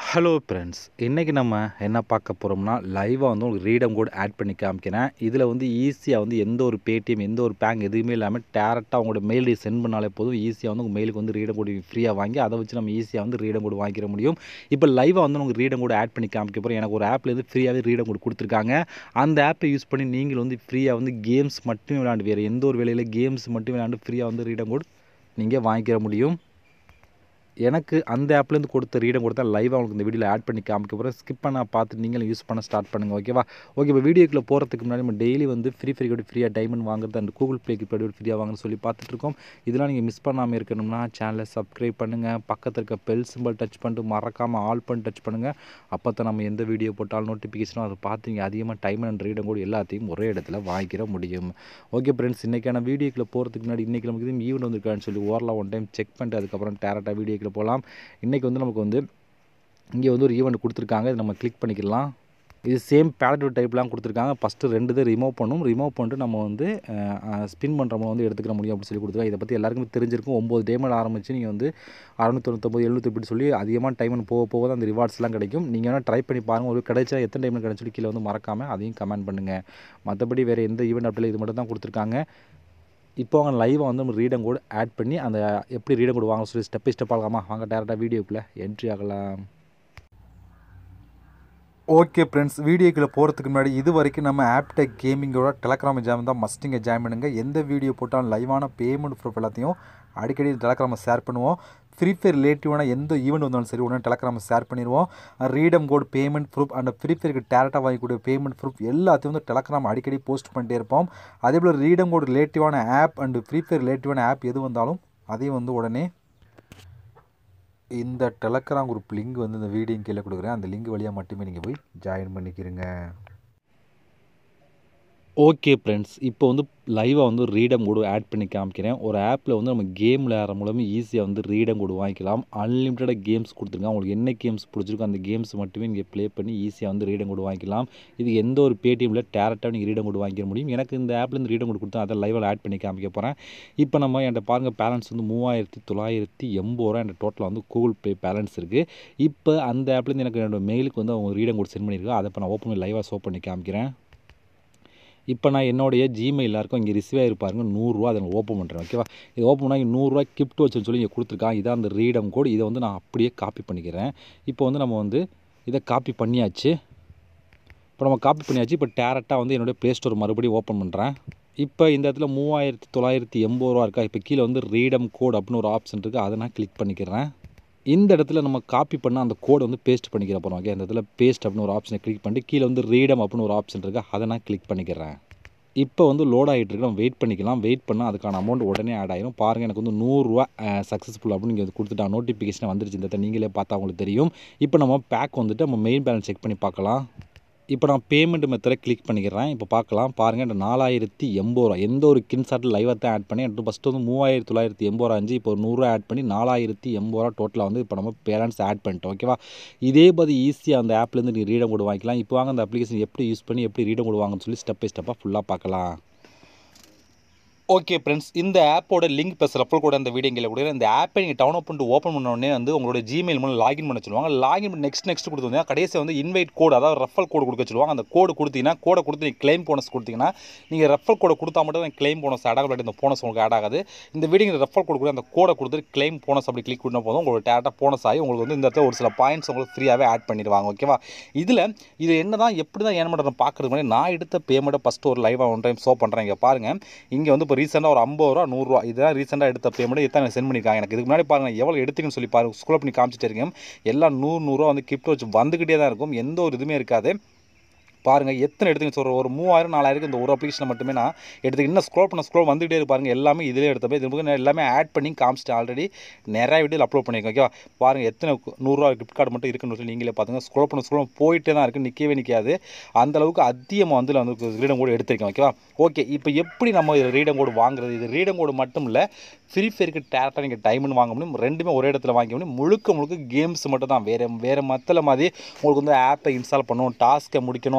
hello friends இன்றைக்கி நம்ம என்ன பார்க்க போகிறோம்னா லைவாக வந்து உங்களுக்கு ரீடம் கோட் ஆட் பண்ணி காமிக்கிறேன் இதில் வந்து ஈஸியாக வந்து எந்த ஒரு பேடிஎம் எந்த ஒரு பேங்க் எதுவுமே இல்லாமல் டேரெக்டாக உங்களோட மெயில் சென்ட் பண்ணாலே போதும் ஈஸியாக வந்து உங்கள் மெயிலுக்கு வந்து ரீடம் கோட் ஃப்ரீயாக வாங்கி அதை வச்சு நம்ம ஈஸியாக வந்து ரீடம் கோட் வாங்கிக்க முடியும் இப்போ லைவாக வந்து உங்களுக்கு ரீடம் கோட் ஆட் பண்ணி காமிக்க போகிறோம் எனக்கு ஒரு ஆப்லேருந்து ஃப்ரீயாகவே ரீடம் கோட் கொடுத்துருக்காங்க அந்த ஆப்பை யூஸ் பண்ணி நீங்கள் வந்து ஃப்ரீயாக வந்து கேம்ஸ் மட்டும் விளையாண்டு வேறு எந்த ஒரு வேலையில் கேம்ஸ் மட்டும் விளையாண்டு ஃப்ரீயாக வந்து ரீடம் கோட் நீங்கள் வாங்கிக்கிற முடியும் எனக்கு அந்த ஆப்லேருந்து கொடுத்த ரீடம் கொடுத்தா லைவாக உங்களுக்கு இந்த வீடியோவில் ஆட் பண்ணி காமிக்க போகிறேன் ஸ்கிப் பண்ண பார்த்து நீங்களும் யூஸ் பண்ண ஸ்டார்ட் பண்ணுங்கள் ஓகேவா ஓகே இப்போ வீடியோக்குள்ளே போகிறதுக்கு முன்னாடி நம்ம டெய்லி வந்து ஃப்ரீ ஃப்ரீ கூட ஃப்ரீயாக டைமண்ட் வாங்குறது அண்ட் கூகுள் ப்ளே கிஃப்ட் ஃப்ரீயாக வாங்குன்னு சொல்லி பார்த்துட்ருக்கோம் இதெல்லாம் நீங்கள் மிஸ் பண்ணாமல் இருக்கணும்னா சேனலை சப்ஸ்கிரைப் பண்ணுங்கள் பக்கத்தில் இருக்க பெல் சிம்பிள் டச் பண்ணிட்டு மறக்காமல் ஆல் பண்ணி டச் பண்ணுங்கள் அப்போ தான் நம்ம எந்த வீடியோ போட்டாலும் நோட்டிஃபிகேஷனும் அதை பார்த்து நீங்கள் அதிகமாக டைம் அண்ட் ரீடம் கூட எல்லாத்தையும் ஒரே இடத்துல வாங்கிக்கிற முடியும் ஓகே ஃப்ரெண்ட்ஸ் இன்றைக்கான வீடியோக்குள்ளே போகிறதுக்கு முன்னாடி இன்றைக்கி நமக்கு இது ஈவெண்ட் வந்திருக்கான்னு சொல்லி ஓரலாம் ஒன் டைம் செக் பண்ணிட்டு அதுக்கப்புறம் டேரக்டாக வீடியோக்குள்ளே போகலாம் இன்றைக்கி வந்து நமக்கு வந்து இங்கே வந்து ஒரு ஈவெண்ட் கொடுத்துருக்காங்க இதை நம்ம கிளிக் பண்ணிக்கலாம் இது சேம் பேலட் டைப்லாம் கொடுத்துருக்காங்க ஃபஸ்ட்டு ரெண்டு இதை ரிமூவ் பண்ணும் ரிமூவ் பண்ணிட்டு நம்ம வந்து ஸ்பின் பண்ணுறவங்க வந்து எடுத்துக்கிற முடியும் அப்படின்னு சொல்லி கொடுத்துருக்காங்க இதை பற்றி எல்லாருக்குமே தெரிஞ்சிருக்கும் ஒம்பது டைமண்ட் ஆரம்பிச்சு நீங்கள் வந்து அறுநூத்தொண்ணூத்தொம்பது எழுநூற்றி இப்படி சொல்லி அதிகமாக டைமண்ட் போக போக தான் அந்த ரிவார்ட்ஸ்லாம் கிடைக்கும் நீங்கள் வேணால் ட்ரை பண்ணி பாருங்கள் ஒரு கிடைச்சா எத்தனை டைமண்ட் கிடைச்சு சொல்லி கீழே வந்து மறக்காமல் அதையும் கமெண்ட் பண்ணுங்கள் மற்றபடி வேறு எந்த ஈவெண்ட் அப்படியில் இது மட்டும் தான் கொடுத்துருக்காங்க இப்போ அவங்க லைவாக வந்து நம்ம ரீடம் கோடு ஆட் பண்ணி அந்த எப்படி ரீடம் கோடு வாங்க சொல்லி ஸ்டெப் பை ஸ்டெப் ஆகலாமா வாங்க டேரெக்டாக வீடியோக்குள்ளே என்ட்ரி ஆகலாம் ஓகே ஃப்ரெண்ட்ஸ் வீடியோக்குள்ளே போகிறதுக்கு முன்னாடி இது வரைக்கும் நம்ம ஆப்டெக் கேமிங்கோட டெலகிராம் ஜாம் தான் மஸ்டிங்க ஜாயின் பண்ணுங்கள் எந்த வீடியோ போட்டாலும் லைவான பேமெண்ட் ப்ரூஃப் எல்லாத்தையும் அடிக்கடி டெலகிராமை ஷேர் பண்ணுவோம் ஃப்ரீ ஃபயர் ரிலேட்டிவான எந்த ஈவெண்ட் வந்தாலும் சரி உடனே டெலகிராமை ஷேர் பண்ணிடுவோம் redeem code payment proof and free ஃபயருக்கு டேரெக்டாக வாங்கக்கூடிய பேமெண்ட் ப்ரூஃப் எல்லாத்தையும் வந்து டெலகிராம் அடிக்கடி போஸ்ட் பண்ணிட்டே இருப்போம் அதே போல் ரீடம் கோட் ரிலேட்டிவான ஆப் அண்ட் ஃப்ரீ ஃபயர் ரிலேட்டிவான ஆப் எது வந்தாலும் அதையும் வந்து உடனே இந்த டெலகிராம் குரூப் லிங்க் வந்து இந்த வீடியோ கீழே கொடுக்குறேன் அந்த லிங்க் வழியாக மட்டுமே நீங்கள் போய் ஜாயின் பண்ணிக்கிறீங்க ஓகே ஃப்ரெண்ட்ஸ் இப்போ வந்து லைவாக வந்து ரீடம் கோடு ஆட் பண்ணி காமிக்கிறேன் ஒரு ஆப்பில் வந்து நம்ம கேம் விளையாடுற மூலமே ஈஸியாக வந்து ரீடம் கோடு வாங்கிக்கலாம் அன்லிமிட்டடாக கேம்ஸ் கொடுத்துருங்க உங்களுக்கு என்ன கேம்ஸ் பிடிச்சிருக்கோ அந்த கேம்ஸ் மட்டுமே நீங்கள் ப்ளே பண்ணி ஈஸியாக வந்து ரீடம் கோடு வாங்கிக்கலாம் இது எந்த ஒரு பேடிஎம்மில் டேரெக்டாக நீங்கள் ரீடம் கோடு வாங்கிக்க முடியும் எனக்கு இந்த ஆப்லேருந்து ரீடம் கோடு கொடுத்தா அதை லைவில் ஆட் பண்ணி காமிக்க போகிறேன் இப்போ நம்ம என்கிட்ட பாருங்கள் பேலன்ஸ் வந்து மூவாயிரத்தி தொள்ளாயிரத்தி எண்பது ரூபா என் டோட்டலாக வந்து கூகுள் பே பேலன்ஸ் இருக்குது இப்போ அந்த ஆப்லேருந்து எனக்கு என்னோடய மெயிலுக்கு வந்து அவங்க ரீடம் கோடு சென்ட் பண்ணியிருக்கோம் அதை இப்போ நான் ஓப்பன் பண்ணி லைவாக ஷோ பண்ணி காமிக்கிறேன் இப்போ நான் என்னுடைய ஜிமெயிலாக இருக்கும் இங்கே ரிசீவ் ஆகிருப்பாருங்க நூறுரூவா அதை நான் ஓப்பன் பண்ணுறேன் ஓகேவா இது ஓப்பன் பண்ணால் இங்கே நூறுரூவா கிஃப்ட் வச்சுன்னு சொல்லி இங்கே கொடுத்துருக்கான் இதான் அந்த ரீடம் கோட் இதை வந்து நான் அப்படியே காப்பி பண்ணிக்கிறேன் இப்போ வந்து நம்ம வந்து இதை காப்பி பண்ணியாச்சு இப்போ நம்ம காப்பி பண்ணியாச்சு இப்போ டேரெக்டாக வந்து என்னுடைய ப்ளே ஸ்டோர் மறுபடியும் ஓப்பன் பண்ணுறேன் இப்போ இந்த இடத்துல மூவாயிரத்தி தொள்ளாயிரத்தி எண்பது ரூபா இருக்கா இப்போ கீழே வந்து ரீடம் கோட் அப்படின்னு ஒரு ஆப்ஷன் இருக்குது அதை நான் கிளிக் பண்ணிக்கிறேன் இந்த இடத்துல நம்ம காப்பி பண்ண அந்த கோடை வந்து பேஸ்ட் பண்ணிக்கிற போகிறோம் ஓகே அந்த இடத்துல பேஸ்ட் அப்படின்னு ஒரு ஆப்ஷனை கிளிக் பண்ணிட்டு கீழே வந்து ரீடம் அப்படின்னு ஒரு ஆப்ஷன் இருக்குது அதை நான் கிளிக் பண்ணிக்கிறேன் இப்போ வந்து லோட் ஆகிட்டு இருக்கு நம்ம வெயிட் பண்ணிக்கலாம் வெயிட் பண்ணால் அதுக்கான அமௌண்ட் உடனே ஆட் ஆயிரும் பாருங்கள் எனக்கு வந்து நூறுரூவா சக்ஸஸ்ஃபுல் அப்படின்னு நீங்கள் கொடுத்துட்டா நோட்டிஃபிகேஷன் வந்துருச்சு இந்த நீங்களே பார்த்தா உங்களுக்கு தெரியும் இப்போ நம்ம பேக் வந்துட்டு நம்ம மெயின் பேலன்ஸ் செக் பண்ணி பார்க்கலாம் இப்போ நான் பேமெண்ட் மெத்தடை கிளிக் பண்ணிக்கிறேன் இப்போ பார்க்கலாம் பாருங்கள் இந்த நாலாயிரத்தி எண்பது ரூபா எந்த ஒரு கின்சாட்டில் லைவாக தான் ஆட் பண்ணி எனக்கு ஃபஸ்ட்டு வந்து மூவாயிரத்தி தொள்ளாயிரத்தி எண்பது ரூபா அஞ்சு இப்போ ஒரு நூறுரூவா ஆட் பண்ணி நாலாயிரத்தி எண்பது ரூபா டோட்டலாக வந்து இப்போ நம்ம பேலன்ஸ் ஆட் பண்ணிட்டோம் ஓகேவா இதே பதி ஈஸியாக அந்த ஆப்லேருந்து நீங்கள் ரீடம் கோடு வாங்கிக்கலாம் இப்போ வாங்க அந்த அப்ளிகேஷன் எப்படி யூஸ் பண்ணி எப்படி ரீடம் கோடு வாங்கன்னு சொல்லி ஸ்டெப் பை ஸ்டெப்பாக ஃபுல்லாக பார்க்கலாம் ஓகே ஃப்ரெண்ட்ஸ் இந்த ஆப்போட லிங்க் ப்ளஸ் ரெஃபர் கூட இந்த வீடியோ கீழே கொடுக்குறேன் இந்த ஆப்பை நீங்கள் டவுன்லோட் பண்ணிட்டு ஓப்பன் பண்ண உடனே வந்து உங்களோட ஜிமெயில் மூலம் லாகின் பண்ண சொல்லுவாங்க லாகின் பண்ணி நெக்ஸ்ட் நெக்ஸ்ட் கொடுத்து கடைசி வந்து இன்வைட் கோடு அதாவது ரெஃபர் கோடு கொடுக்க சொல்லுவாங்க அந்த கோடு கொடுத்தீங்கன்னா கோடை கொடுத்து நீங்கள் கிளைம் போனஸ் கொடுத்தீங்கன்னா நீங்கள் ரெஃபர் கோடை கொடுத்தா மட்டும் தான் கிளைம் போனஸ் ஆட் ஆகல இந்த போனஸ் உங்களுக்கு ஆட் ஆகாது இந்த வீடியோ ரெஃபர் கோடு கொடுத்து அந்த கோடை கொடுத்து கிளைம் போனஸ் அப்படி கிளிக் பண்ண போதும் உங்களுக்கு டேரெக்டாக போனஸ் ஆகி உங்களுக்கு வந்து இந்த இடத்துல ஒரு சில பாயிண்ட்ஸ் உங்களுக்கு ஃப்ரீயாகவே ஆட் பண்ணிடுவாங்க ஓகேவா இதில் இது என்ன தான் எப்படி தான் ஏன் பண்ணுறேன் பார்க்குறது முன்னாடி நான் எடுத்த பேமெண்ட்டை ஃபஸ்ட்டு ஒரு லைவாக ஒன் டைம் ஷோ பண்ணுறேன் இங்கே பாருங்கள் இங்கே வந்து இப்போ ரீசெண்டாக ஒரு ஐம்பது ரூபா நூறுரூவா இதுதான் ரீசெண்டாக எடுத்த பேமெண்ட் இதான் எனக்கு சென்ட் பண்ணியிருக்காங்க எனக்கு இதுக்கு முன்னாடி பாருங்கள் எவ்வளோ எடுத்துங்கன்னு சொல்லி பாருங்கள் ஸ்கூல் பண்ணி காமிச்சிட்டு இருக்கேன் எல்லாம் நூறு நூறுரூவா வந்து கிஃப்ட் வச்சு வந்துக்கிட்டே தான் இருக்கும் எந்த ஒரு இதுவுமே இருக்காது பாருங்கள் எத்தனை எடுத்துங்க சொல்கிற ஒரு மூவாயிரம் நாலாயிரம் இந்த ஒரு அப்ளிகேஷன் மட்டுமே நான் எடுத்து இன்னும் ஸ்க்ரோல் பண்ண ஸ்க்ரோல் வந்துகிட்டே இருப்பாருங்க எல்லாமே இதிலே எடுத்த போய் இது எல்லாமே ஆட் பண்ணி காமிச்சிட்டு ஆல்ரெடி நிறைய வீடியோ அப்லோட் பண்ணியிருக்கேன் ஓகேவா பாருங்கள் எத்தனை நூறுரூவா கிஃப்ட் கார்டு மட்டும் இருக்குன்னு சொல்லி நீங்களே பார்த்துங்க ஸ்க்ரோல் பண்ண ஸ்க்ரோல் போயிட்டே தான் இருக்குது நிற்கவே நிற்காது அந்தளவுக்கு அதிகமாக வந்து வந்து ரீடம் கோடு எடுத்திருக்கேன் ஓகேவா ஓகே இப்போ எப்படி நம்ம இது ரீடம் கோடு வாங்குறது இது ரீடம் கோடு மட்டும் இல்லை ஃப்ரீ ஃபயருக்கு டேரெக்டாக நீங்கள் டைமண்ட் வாங்க முடியும் ரெண்டுமே ஒரே இடத்துல வாங்கிக்க முடியும் முழுக்க முழுக்க கேம்ஸ் மட்டும் தான் வேறு வேறு மற்ற மாதிரி உங்களுக்கு வந்து ஆப்பை இன்ஸ்டால் பண்ணணும் டாஸ்க்கை முடிக்கணும்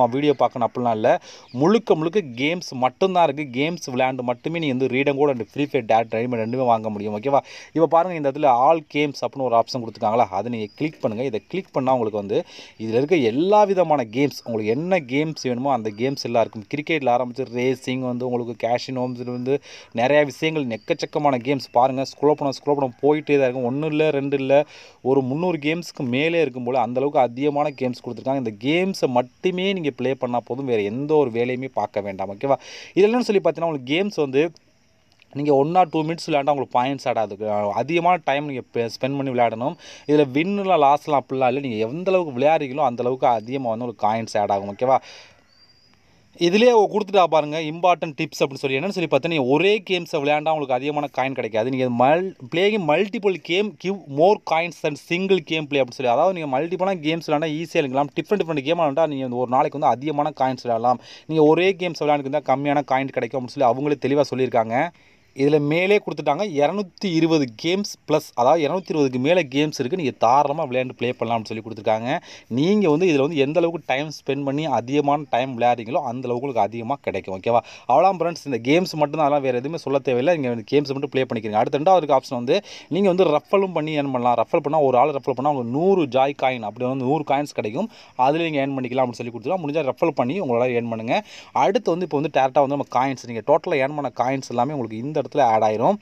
பார்க்கணும் வீடியோ பார்க்கணும் அப்படிலாம் இல்லை முழுக்க முழுக்க கேம்ஸ் மட்டும்தான் இருக்குது கேம்ஸ் விளையாண்டு மட்டுமே நீங்கள் வந்து ரீடம் கூட and free fire date readymade ரெண்டுமே வாங்க முடியும் ஓகேவா இப்போ பாருங்கள் இந்த இடத்துல ஆல் கேம்ஸ் அப்படின்னு ஒரு ஆப்ஷன் கொடுத்துருக்காங்களா அதை நீங்கள் கிளிக் பண்ணுங்கள் இதை கிளிக் பண்ணால் உங்களுக்கு வந்து இதில் இருக்க எல்லா விதமான கேம்ஸ் உங்களுக்கு என்ன கேம்ஸ் வேணுமோ அந்த கேம்ஸ் எல்லாம் இருக்கும் கிரிக்கெட்டில் ஆரம்பிச்சு ரேசிங் வந்து உங்களுக்கு கேஷின் ஹோம்ஸ் வந்து நிறையா விஷயங்கள் எக்கச்சக்கமான கேம்ஸ் பாருங்கள் ஸ்க்ரோல் பண்ண ஸ்க்ரோல் பண்ண போயிட்டே தான் இருக்கும் ஒன்றும் இல்லை ரெண்டு இல்லை ஒரு முந்நூறு கேம்ஸ்க்கு மேலே இருக்கும் போல் அந்தளவுக்கு அதிகமான கேம்ஸ் கொடுத்துருக்காங்க இந்த கேம்ஸை மட்டுமே நீங்கள் ப்ளே பண்ணால் போதும் வேறு எந்த ஒரு வேலையுமே பார்க்க வேண்டாம் ஓகேவா இது என்னன்னு சொல்லி பார்த்தீங்கன்னா உங்களுக்கு கேம்ஸ் வந்து நீங்கள் ஒன் ஆர் டூ மினிட்ஸ் விளையாண்டா உங்களுக்கு பாயிண்ட்ஸ் ஆடாது அதிகமான டைம் நீங்கள் ஸ்பெண்ட் பண்ணி விளையாடணும் இதில் வின்னுலாம் லாஸ்லாம் அப்படிலாம் இல்லை நீங்கள் எந்த அளவுக்கு விளையாடுறீங்களோ அந்த அளவுக்கு அதிகமாக வந்து உங்களுக்கு காயின்ஸ் ஆட் ஆகும் ஓகேவா இதுலேயே கொடுத்துட்டா பாருங்க இம்பார்ட்டன்ட் டிப்ஸ் அப்படின்னு சொல்லி என்னன்னு சொல்லி பார்த்தீங்கன்னா ஒரே கேம்ஸை விளையாண்டா உங்களுக்கு அதிகமான காயின் கிடைக்காது நீங்கள் மல் playing multiple game give more coins and single game play அப்படின்னு சொல்லி அதாவது நீங்கள் மல்டிபிளாக கேம்ஸ் விளையாண்டா ஈஸியாக இருக்கலாம் டிஃப்ரெண்ட் டிஃப்ரெண்ட் கேம் விளையாண்டா நீங்கள் ஒரு நாளைக்கு வந்து அதிகமான காயின்ஸ் விளையாடலாம் நீங்கள் ஒரே கேம்ஸ் விளையாண்டுருந்தா கம்மியான காயின் கிடைக்கும் அப்படின்னு சொல்லி அவங்களே தெளிவாக சொல்லியிருக்காங்க இதில் மேலே கொடுத்துட்டாங்க இரநூத்தி இருபது கேம்ஸ் ப்ளஸ் அதாவது இரநூத்தி இருபதுக்கு மேலே கேம்ஸ் இருக்குது நீங்கள் தாராளமாக விளையாண்டு ப்ளே பண்ணலாம்னு சொல்லி கொடுத்துருக்காங்க நீங்கள் வந்து இதில் வந்து எந்த அளவுக்கு டைம் ஸ்பெண்ட் பண்ணி அதிகமான டைம் விளையாடுறீங்களோ அந்த அளவுக்கு உங்களுக்கு அதிகமாக கிடைக்கும் ஓகேவா அவ்வளோ ஃப்ரெண்ட்ஸ் இந்த கேம்ஸ் மட்டும் தான் அதெல்லாம் வேறு எதுவுமே சொல்ல தேவையில்லை நீங்கள் கேம்ஸ் மட்டும் ப்ளே பண்ணிக்கிறீங்க அடுத்த ரெண்டாவது ஆப்ஷன் வந்து நீங்கள் வந்து ரஃபலும் பண்ணி ஏர்ன் பண்ணலாம் ரஃபல் பண்ணால் ஒரு ஆள் ரஃபல் பண்ணால் உங்களுக்கு நூறு ஜாய் காயின் அப்படி வந்து நூறு காயின்ஸ் கிடைக்கும் அதில் நீங்கள் ஏர்ன் பண்ணிக்கலாம் அப்படின்னு சொல்லி கொடுத்துருவோம் முடிஞ்சால் ரஃபல் பண்ணி உங்களால் ஏர்ன் பண்ணுங்கள் அடுத்து வந்து இப்போ வந்து டேரெக்டாக வந்து நம்ம காயின்ஸ் நீங்கள் டோட்டலாக ஏர்ன் பண்ண காயின்ஸ் எல்லாமே உங்களுக்கு இந்த இடத்துல ஆட் ஆயிரும்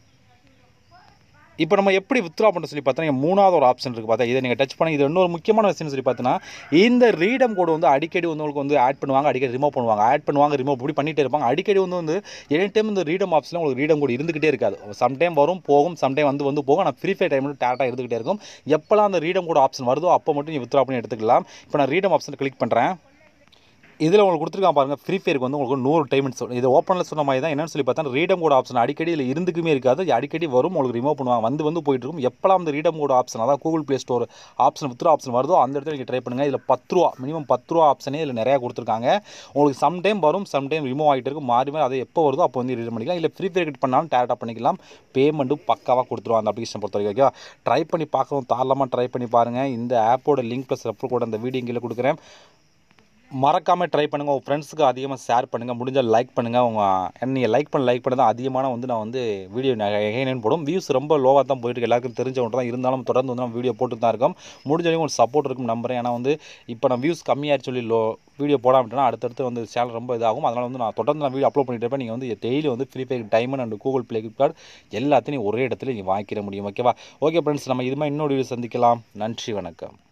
இப்போ நம்ம எப்படி வித்ரா பண்ண சொல்லி பார்த்தா மூணாவது ஒரு ஆப்ஷன் இருக்குது பார்த்தா இதை நீங்கள் டச் பண்ணி இது இன்னொரு முக்கியமான விஷயம் சொல்லி பார்த்தீங்கன்னா இந்த ரீடம் கோடு வந்து அடிக்கடி வந்து உங்களுக்கு வந்து ஆட் பண்ணுவாங்க அடிக்கடி ரிமூவ் பண்ணுவாங்க ஆட் பண்ணுவாங்க ரிமூவ் இப்படி பண்ணிட்டே இருப்பாங்க அடிக்கடி வந்து வந்து எனி டைம் இந்த ரீடம் ஆப்ஷனில் உங்களுக்கு ரீடம் கோடு இருந்துகிட்டே இருக்காது சம்டைம் வரும் போகும் சம்டைம் வந்து வந்து போகும் ஆனால் ஃப்ரீ ஃபயர் டைம் டேட்டா இருந்துகிட்டே இருக்கும் எப்போல்லாம் அந்த ரீடம் கோடு ஆப்ஷன் வருதோ அப்போ மட்டும் நீங்கள் வித்ரா பண்ணி எடுத்துக்கலாம் இப்போ நான் ரீடம் ஆப்ஷன் கிளிக் பண்ணுறேன் இதில் உங்களுக்கு கொடுத்துருக்கான் பாருங்கள் ஃப்ரீ ஃபயருக்கு வந்து உங்களுக்கு நூறு டைமண்ட்ஸ் இது ஓப்பனில் சொன்ன மாதிரி தான் என்னன்னு சொல்லி பார்த்தா ரீடம் கோட் ஆப்ஷன் அடிக்கடி இதில் இருந்துக்குமே இருக்காது அடிக்கடி வரும் உங்களுக்கு ரிமூவ் பண்ணுவாங்க வந்து வந்து போயிட்டு இருக்கும் எப்போலாம் அந்த ரீடம் கோட் ஆப்ஷன் அதாவது Google Play Store option withdraw option வருதோ அந்த இடத்துல நீங்கள் ட்ரை பண்ணுங்கள் இதில் பத்து ரூபா மினிமம் பத்து ரூபா ஆப்ஷனே இதில் நிறையா கொடுத்துருக்காங்க உங்களுக்கு சம்டைம் வரும் சம்டைம் ரிமூவ் ஆகிட்டு இருக்கும் மாறி மாறி அது எப்போ வருதோ அப்போ வந்து ரீட் பண்ணிக்கலாம் இல்லை ஃப்ரீ ஃபயர் கிட்ட பண்ணாலும் டேட்டா பண்ணிக்கலாம் பேமெண்ட்டும் பக்காவாக கொடுத்துருவோம் அந்த அப்ளிகேஷன் பொறுத்த வரைக்கும் ஓகேவா ட்ரை பண்ணி பார்க்கவும் தாராளமாக ட்ரை பண்ணி பாருங்கள் இந்த ஆப்போட லிங்க் ப்ளஸ் ரெஃபர் கூட அந்த வீடியோ கீழே கொடுக்குறேன் மறக்காமல் ட்ரை பண்ணுங்கள் உங்கள் ஃப்ரெண்ட்ஸுக்கு அதிகமாக ஷேர் பண்ணுங்கள் முடிஞ்சால் லைக் பண்ணுங்கள் உங்கள் நீங்கள் லைக் பண்ண லைக் பண்ண தான் அதிகமான வந்து நான் வந்து வீடியோ எகைனேன்னு போடும் வியூஸ் ரொம்ப லோவாக தான் போயிட்டு எல்லாருக்கும் தெரிஞ்ச ஒன்று தான் இருந்தாலும் தொடர்ந்து வந்து நம்ம வீடியோ போட்டு தான் இருக்கோம் முடிஞ்ச வரைக்கும் உங்களுக்கு சப்போர்ட் இருக்கும் நம்புறேன் ஏன்னா வந்து இப்போ நான் வியூஸ் கம்மியாகிட்டு சொல்லி லோ வீடியோ போடாமட்டேன்னா அடுத்தடுத்து வந்து சேனல் ரொம்ப இதாகும் அதனால் வந்து நான் தொடர்ந்து நான் வீடியோ அப்லோட் பண்ணிட்டு இருப்பேன் நீங்கள் வந்து டெய்லி வந்து free fire diamond and Google Play card எல்லாத்தையும் ஒரே இடத்துல நீங்கள் வாங்கிக்கிற முடியும் ஓகேவா ஓகே ஃப்ரெண்ட்ஸ் நம்ம இது மாதிரி இன்னொரு வீடியோ சந்திக்கலாம் நன்றி வணக்கம்